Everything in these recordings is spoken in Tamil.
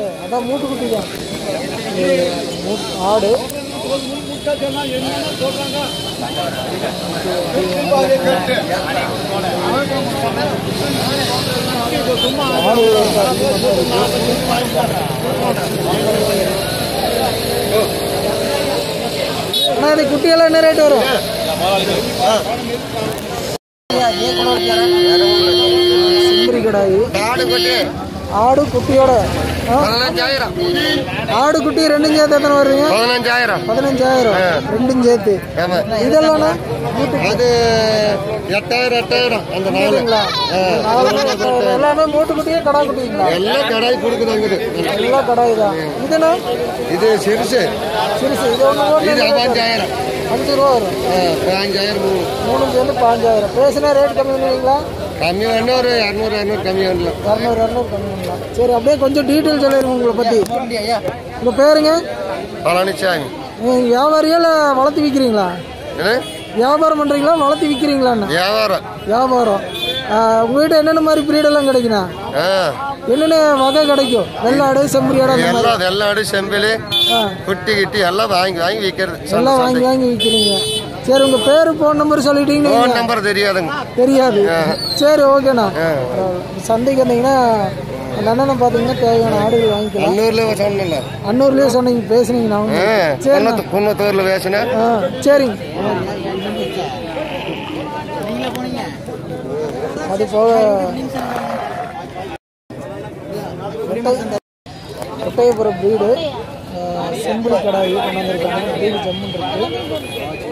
ஆடு அதான் மூட்டுக்குட்டி தான் இது மூ- ஆடு ஆடு வந்து அதிகமாக இருக்கு. அண்ணா இது குட்டியெல்லாம் என்ன ரேட் வரும் செம்பரி கடாயி ஆடு குட்டியோட ஆ? பதினஞ்சாயிரம் ஆடு குட்டி ரெண்டும் சேர்த்து எத்தனை வருவீங்க பதினஞ்சாயிரம் பதினஞ்சாயிரம் ரெண்டும் சேர்த்து ஆமா இதெல்லாம் அது எட்டாயிரம் எட்டாயிரம் அந்த நாலு மூட்டுங்களா எல்லாமே மூட்டு குட்டியே கடா குட்டிங்களா எல்லாம் கடாய் கொடுக்குறாங்க எல்லாம் கடாய் தான் இதுனா இது சிறுசு சிறுசு இது ஒன்று இது பதினஞ்சாயிரம் அஞ்சு ரூபா வரும் பதினஞ்சாயிரம் மூணு மூணு சேர்ந்து பாஞ்சாயிரம் பேசினா ரேட் கம்மி பண்ணுவீங்களா கம்மி வேணும் ஒரு இரநூறு இரநூறு கம்மி பண்ணலாம் இரநூறு இரநூறு கம்மி பண்ணலாம் சரி அப்படியே கொஞ்சம் டீட்டெயில் சொல்லிடுங்க உங்களை பற்றி உங்கள் பேருங்க பழனிசாமி நீங்கள் வியாபாரியா இல்லை வளர்த்து விற்கிறீங்களா என்ன வியாபாரம் பண்ணுறீங்களா வளர்த்து விற்கிறீங்களாண்ணா வியாபாரம் வியாபாரம் உங்ககிட்ட என்னென்ன மாதிரி பிரீடெல்லாம் கிடைக்குண்ணா ஆ என்னென்ன வகை கிடைக்கும் வெள்ளாடு செம்பரியாடு அந்த மாதிரி எல்லாம் வெள்ளாடு செம்பிலி ஆ குட்டி கிட்டி எல்லாம் வாங்கி வாங்கி விற்கிறது எல்லாம் வாங்கி வாங்கி விற்கிறீங்க சரி உங்கள் பேர் ஃபோன் நம்பர் சொல்லிட்டீங்கன்னு ஃபோன் வைங்க. நம்பர் தெரியாதுங்க தெரியாது சரி ஓகேண்ணா சந்தைக்கு வந்தீங்கன்னா அந்த அண்ணனை பார்த்தீங்கன்னா தேவையான ஆடுகள் வாங்கிக்கலாம் அன்னூர்ல சொன்னல அன்னூர்லேயே சொன்னீங்க பேசுனீங்கண்ணா சரிண்ணா குன்னத்தூர்ல பேசினேன் ஆ சரிங்க அது போக ஒட்டையபுரம் வீடு செம்பிளி கடாயி கொண்டு வந்திருக்காங்க வீடு ஜம்முன் இருக்கு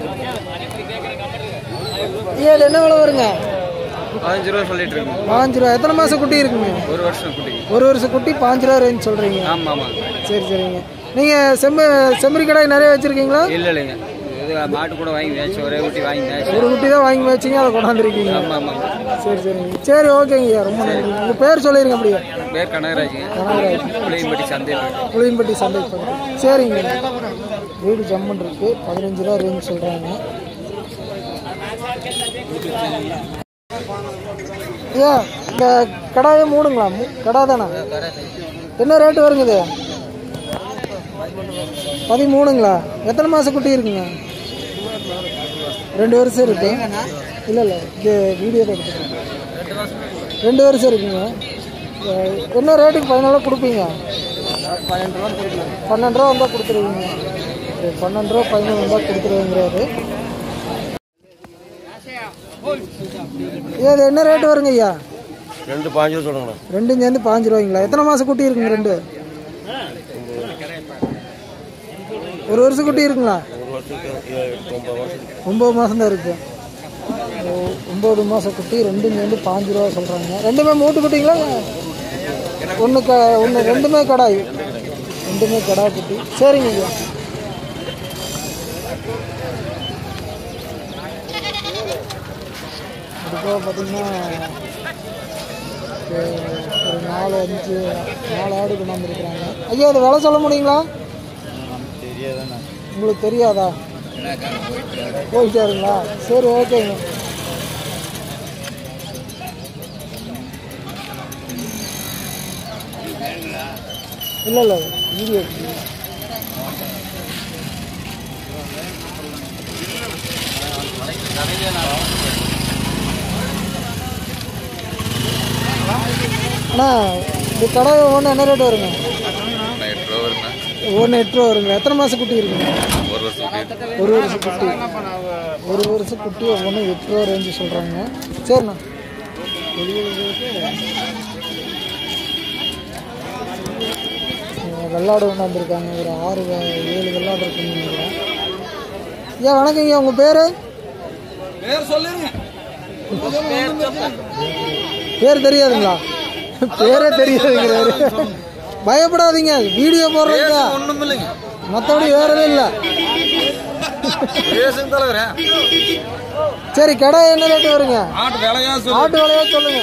ஐயா இது என்ன விலை வருங்க பதினஞ்சு ரூபா சொல்லிட்டு இருக்கோம் பாஞ்சு ரூபா எத்தனை மாதம் குட்டி இருக்குங்க ஒரு வருஷம் குட்டி ஒரு வருஷம் குட்டி பாஞ்சு ரூபா ரேஞ்ச் சொல்கிறீங்க ஆமாம் ஆமாம் சரி சரிங்க நீங்கள் செம்ம செம்மறி கடாய் நிறைய வச்சுருக்கீங்களா இல்லை இல்லைங்க இது மாட்டு கூட வாங்கி மேய்ச்சி ஒரே குட்டி வாங்கி மேய்ச்சி ஒரு குட்டி தான் வாங்கி வச்சிங்க அதை கொண்டாந்துருக்கீங்க ஆமாம் ஆமாம் சரி சரிங்க சரி ஓகேங்கய்யா ரொம்ப நன்றி உங்கள் பேர் சொல்லிடுங்க அப்படியே பேர் கனகராஜுங்க கனகராஜ் புளியம்பட்டி சந்தையில் புளியம்பட்டி சந்தை சரிங்க வீடு ஜம்முன் இருக்கு பதினஞ்சு ரூபா ரேஞ்ச் சொல்கிறாங்க ஐயா இந்த கடாயை மூடுங்களா மூ- கடா தானே என்ன ரேட்டு வருங்க இது பதிமூணுங்களா எத்தனை மாதம் குட்டி இருக்குங்க ரெண்டு வருஷம் இருக்கு இல்லை இல்லை இது வீடியோ தான் எடுத்துக்கிறேன் ரெண்டு வருஷம் இருக்குங்க அஹ் என்ன ரேட்டுக்கு ஃபைனலாக கொடுப்பீங்க பன்னெண்டு ரூபா வந்தால் கொடுத்துருவீங்க சரி, பன்னெண்டு ரூபா பதினொன்று வந்தால் கொடுத்துருவீங்கிறாரு ஐயா இது என்ன ரேட் வருங்க ஐயா ரெண்டு பாஞ்சு சொல்லுங்கண்ணா ரெண்டும் சேர்ந்து பாஞ்சு ரூபாய்ங்களா எத்தனை மாதம் குட்டி இருக்குங்க ரெண்டு ஒரு வருஷம் குட்டி இருக்குங்களா ஒம்பது மாதம் தான் இருக்கு ஓ, ஒம்பது மாதம் குட்டி ரெண்டும் சேர்ந்து பாஞ்சு ரூபா சொல்கிறாங்க ரெண்டுமே மூட்டு குட்டிங்களா ஒன்று க ஒன்று ரெண்டுமே கடாய் ரெண்டுமே கடா குட்டி சரிங்க ஐயா அதுபோக பார்த்தீங்கன்னா ஒரு- ஒரு நாலு அஞ்சு நாலு ஆடு கொண்டாந்துருக்குறாங்க ஐயா அது விலை சொல்ல முடியுங்களா உங்களுக்கு தெரியாதா போயிட்டாருங்களா சரி ஓகேங்க இல்லை இல்லை வீடியோ அண்ணா இந்த கடை ஒன்று என்ன ரேட் வருங்க ஒன்று எட்டு ரூபா வருங்க எத்தனை மாதம் குட்டி இருக்குங்க ஒரு வருஷம் குட்டி ஒரு வருஷம் குட்டி ஒன்று எட்டு ரூபா ரேஞ்சு சொல்கிறாங்க சரிண்ணா இங்க வெள்ளாடு ஒன்று வந்திருக்காங்க ஒரு ஆறு வெ- ஏழு வெள்ளாடு இருக்குன்னு நினைக்கிறேன் ஐயா வணக்கம் ஐயா உங்கள் பேர் பேர் தெரியாதுங்களா பேரே தெரியாதுங்கிறாரு பயப்படாதீங்க வீடியோ போடுறீங்க ஒன்றும் இல்லைங்க மற்றபடி வேற எதுவும் இல்லை பேசுங்க தலைவரே சரி கடை என்ன ரேட்டு வருங்க ஆட்டு விலையா ஆட்டு விலையா சொல்லுங்க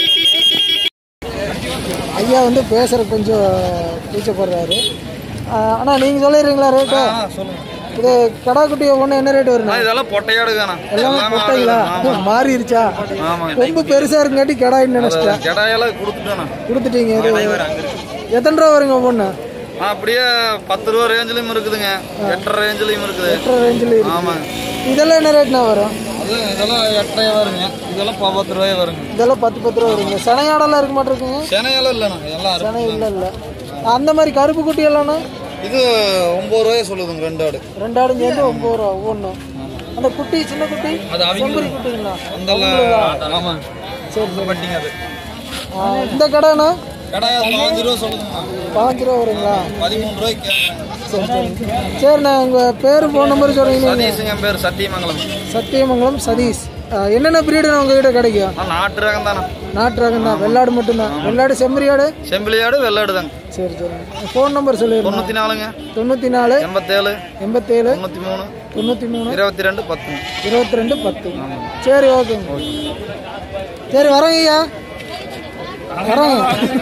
ஐயா வந்து பேசுற கொஞ்சம் கூச்சப்படுறாரு அண்ணா நீங்க சொல்லிடுறீங்களா ரேட்டு சொல்லுங்க இது கடா குட்டி ஒன்று என்ன ரேட் வருங்க இதெல்லாம் பொட்டையாடு தானே எல்லாமே கொட்டைங்களா மாறிடுச்சா ஆமாங்க ரொம்ப பெருசா இருக்குங்காட்டி கடாயின்னு நினைச்சிட்டேன் கடாயெல்லாம் கொடுத்துட்டானே கொடுத்துட்டீங்க இது அங்க இருக்கு எத்தனை ரூபா வருங்க ஒவ்வொன்று அப்படியே பத்து ரூபா ரேஞ்சிலையும் இருக்குதுங்க எட்டரை ரேஞ்சிலையும் இருக்குது எட்டரை ரேஞ்சில் இருக்கு ஆமாங்க இதெல்லாம் என்ன ரேட்னா வரும் அது இதெல்லாம் எட்டரையா வருங்க இதெல்லாம் பத்து ரூபாய் வருங்க இதெல்லாம் பத்து பத்து ரூபா வருங்க சனையாடெல்லாம் இருக்க மாட்டிருக்குங்க சென்னையெல்லாம் இல்லைண்ணா எல்லாம் சனை இல்லை இல்லை அந்த மாதிரி கருப்பு குட்டி எல்லாம்ண்ணா இது ஒன்பது ரூபாய் சொல்லுதுங்க ரெண்டு ஆடு ரெண்டு ஆடும் சேர்ந்து ஒம்பது ரூபா ஒவ்வொன்று அந்த குட்டி சின்ன குட்டி அது அவங்க செம்பரி குட்டிங்களா அந்த ஆமாங்க சரி சரி பட்டிங்க அது ஆ, இந்த கடைண்ணா கடை பாஞ்சு ரூபா சொல்லுதுங்க பாஞ்சு ரூபா வருங்களா பதிமூணு ரூபாய்க்கு சரி சரி சரிண்ணா உங்கள் பேர் ஃபோன் நம்பர் சொல்கிறீங்க சதீஷுங்க என் பேர் சத்தியமங்கலம் சத்தியமங்கலம் சதீஷ் ஆ, என்னென்ன பிரீடுண்ணா உங்ககிட்ட கிடைக்கும் ஆ, நாட்டு ரகம் தானே நாட்டு ரகம் தான் வெள்ளாடு மட்டும்தான் வெள்ளாடு செம்மறியாடு செம்பிளியாடு வெள்ளாடு தாங்க சரி சரி ஃபோன் நம்பர் சொல்லிடுங்க தொண்ணூத்தி நாலுங்க தொண்ணூற்றி நாலு எண்பத்தேழு எண்பத்தேழு தொண்ணூத்தி மூணு தொண்ணூற்றி மூணு இருபத்தி ரெண்டு பத்து இருபத்தி ரெண்டு பத்து சரி ஓகேங்க சரி வரேங்க ஐயா வரேங்க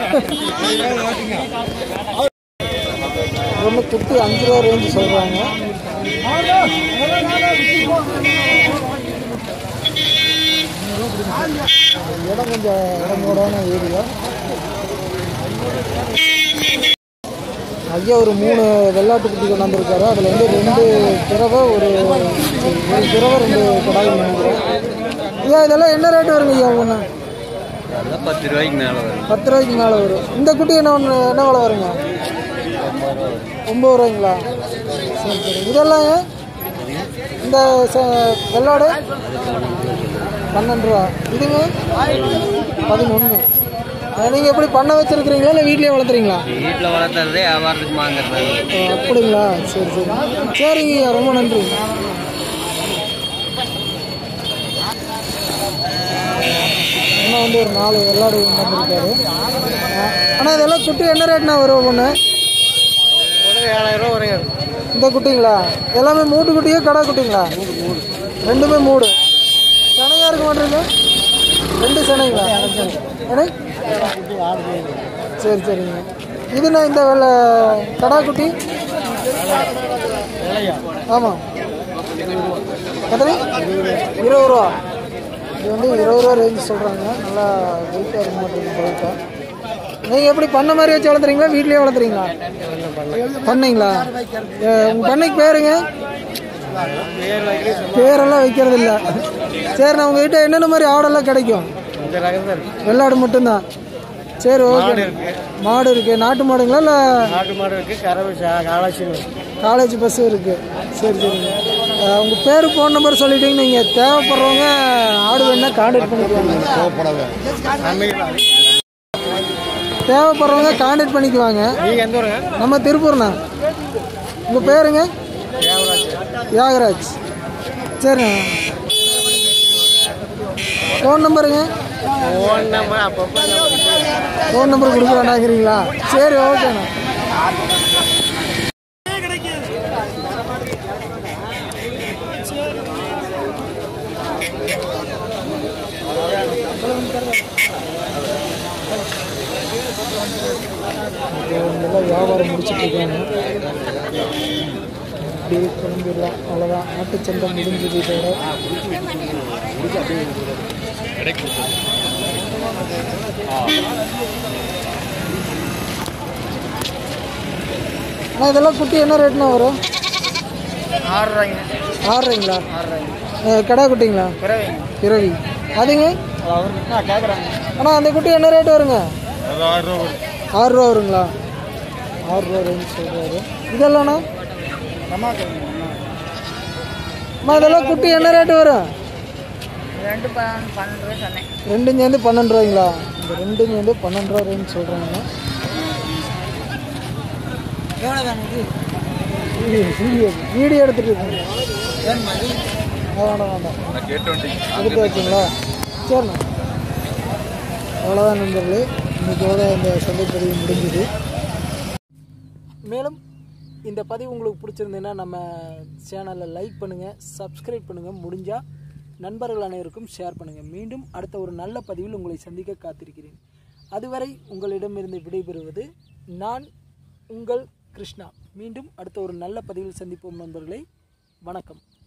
ஒன்று குட்டி அஞ்சு ரூபா ரேஞ்சு சொல்கிறாங்க இடம் கொஞ்சம் இடங்கூடான ஏரியா ஐயா ஒரு மூணு வெள்ளாட்டு குட்டி கொண்டாந்துருக்காரு அதில் வந்து ரெண்டு பிறவை ஒரு ஒரு பிறவை ரெண்டு கடாய் நினைக்கிறேன் ஐயா இதெல்லாம் என்ன ரேட் வருங்க ஐயா ஒன்று அதெல்லாம் பத்து ரூபாய்க்கு மேலே வரும் பத்து ரூபாய்க்கு மேலே வரும் இந்த குட்டி என்ன ஒன்று என்ன விலை வருங்க ஒம்பது ரூபாய்ங்களா சரி சரி இதெல்லாம் இந்த ச- வெள்ளாடு பன்னெண்டு ரூபா இதுங்க பதினொன்று நீங்கள் எப்படி பண்ண வச்சுருக்கிறீங்களா இல்லை வீட்லேயே வளர்த்துறீங்களா வீட்டில் வளர்த்துறதே வியாபாரத்துக்கு வாங்குறது ஓ, அப்படிங்களா சரி சரி சரிங்க ஐயா ரொம்ப நன்றி அண்ணா வந்து ஒரு நாலு வெள்ளாடு வந்துருக்காரு ஆனால் இதெல்லாம் குட்டி என்ன ரேட்னா வரும் ஒன்று ஏழாயிரம் ரூபா வருங்க இந்த குட்டிங்களா எல்லாமே மூட்டு குட்டியா கடா குட்டிங்களா ரெண்டுமே மூடு சனையா இருக்க மாட்டேங்க ரெண்டு சனைங்களா என்ன சரி சரிங்க இதுண்ணா இந்த வெள்ளை கடா குட்டி ஆமாம் எத்தனை இருபது ரூபா இது வந்து இருபது ரூபா ரேஞ்ச் சொல்கிறாங்க நல்லா வெயிட்டாக இருக்க மாட்டேங்குது பைக்காக நீங்கள் எப்படி பண்ண மாதிரி வச்சு வளர்த்துறீங்களா வீட்லயே வளர்த்துறீங்களா பண்ணீங்களா உங்கள் பண்ணைக்கு பேருங்க பேரெல்லாம் வைக்கிறது இல்லை சரி நான் உங்ககிட்ட என்னென்ன மாதிரி ஆடெல்லாம் கிடைக்கும் இந்த ரகம் தான் இருக்கு வெள்ளாடு மட்டும்தான் சரி ஓகே மாடு இருக்கு நாட்டு மாடுங்களா இல்லை நாட்டு மாடு இருக்கு கறவை காலாட்சி காலேஜ் பஸ்ஸும் இருக்கு சரி சரிங்க அஹ் உங்க பேர் ஃபோன் நம்பர் சொல்லிட்டீங்க நீங்க தேவைப்படுறவங்க ஆடு வேணா கான்டாக்ட் பண்ணிக்குவாங்க தேவைப்படுறவங்க கான்டாக்ட் பண்ணிக்குவாங்க நீங்க எந்த ஊருங்க நம்ம திருப்பூர்ண்ணா உங்க பேருங்க தியாகராஜ் சரிண்ணா ஃபோன் நம்பருங்க ஃபோன் நம்பர் அப்பப்போ ஃபோன் நம்பர் கொடுக்க வேண்டாங்கிறீங்களா சரி ஓகேண்ணா எல்லாம் வியாபாரம் முடிச்சிட்டு இருக்காங்க அப்படியே கிளம்பிடலாம் அவ்வளோதான் நாட்டுச்சந்தை முடிஞ்சது இதோட அண்ணா இதெல்லாம் குட்டி என்ன ரேட்னா வரும் ஆறு ரூபாய்ங்க ஆறுறீங்களா ஆறு ரூபாய்ங்க அஹ் கடா குட்டிங்களா பிறவைங்க பிறவி அதுங்க அவருக்கு கேட்குறாங்க அண்ணா அந்த குட்டி என்ன ரேட் வருங்க அது ஆறு ரூபா வரும் ஆறு ரூபா வருங்களா ஆறு ரூபா ரேஞ்ச் சொல்கிறாரு இதெல்லாம்ண்ணா அம்மா இதெல்லாம் குட்டி என்ன ரேட்டு வரும் ரெண்டு ப- பன்னெண்டு ரூபா சொன்னேன் ரெண்டும் சேர்ந்து பன்னெண்டு ரூபாய்ங்களா இந்த ரெண்டும் சேர்ந்து பன்னெண்டு ரூபா ரேஞ்ச் சொல்கிறாங்க வீடியோ வீடியோ எடுத்துட்டு இருக்கீங்க ஆ, வேண்டாம் வேண்டாம் எடுத்து வச்சுங்களா சரிண்ணா அவ்வளோதான் நண்பர்களே இன்னைக்கோட இந்த சந்தைப்பதிவு முடிஞ்சுது மேலும் இந்த பதிவு உங்களுக்கு பிடிச்சிருந்ததுன்னா நம்ம சேனலை லைக் பண்ணுங்கள் சப்ஸ்கிரைப் பண்ணுங்கள் முடிஞ்சால் நண்பர்கள் அனைவருக்கும் ஷேர் பண்ணுங்கள் மீண்டும் அடுத்த ஒரு நல்ல பதிவில் உங்களை சந்திக்க காத்திருக்கிறேன் அதுவரை உங்களிடமிருந்து விடைபெறுவது நான் உங்கள் கிருஷ்ணா மீண்டும் அடுத்த ஒரு நல்ல பதிவில் சந்திப்போம் நண்பர்களே வணக்கம்